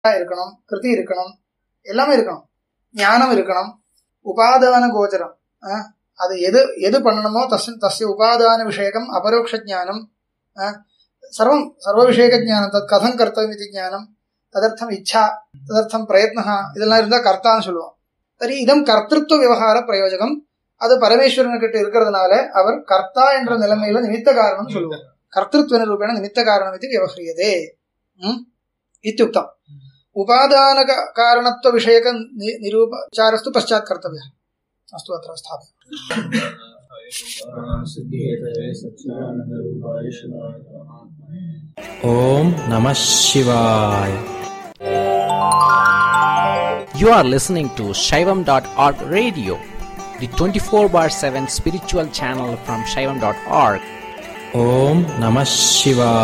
இருக்கணும் கிருதி இருக்கணும் எல்லாமே இருக்கணும் ஞானம் இருக்கணும் உபாதான கோச்சரம் ஆ, அது எது எது பண்ணணுமோ தஸ் தஸ்ய உபாதான விஷயகம் அபரோக்ஷ ஜானம் சர்வம் சர்வ விஷயக ஜானம் தத் கதம் கர்த்தவியம் இது ஜானம் ததர்த்தம் இச்சா ததர்த்தம் பிரயத்னா இதெல்லாம் இருந்தால் கர்த்தான்னு சொல்லுவோம் சரி இதம் கர்த்திருவ விவகார பிரயோஜகம் அது பரமேஸ்வரன்கிட்ட இருக்கிறதுனால அவர் கர்த்தா என்ற நிலைமையில நிமித்த காரணம் சொல்லுவார் கர்த்திருவ ரூபேண நிமித்த காரணம் இது விவஹ்ரியதே ம்? இत्युक्तम् उपादान कारणत्व विषयक निरूपचारस्तु पश्चात् कर्तव्यः अस्तु अत्र स्थापयामि Om Namah Shivaya. You are listening to Shaivam.org radio, the 24 bar 7 spiritual channel from Shaivam.org. Om Namah Shivaya.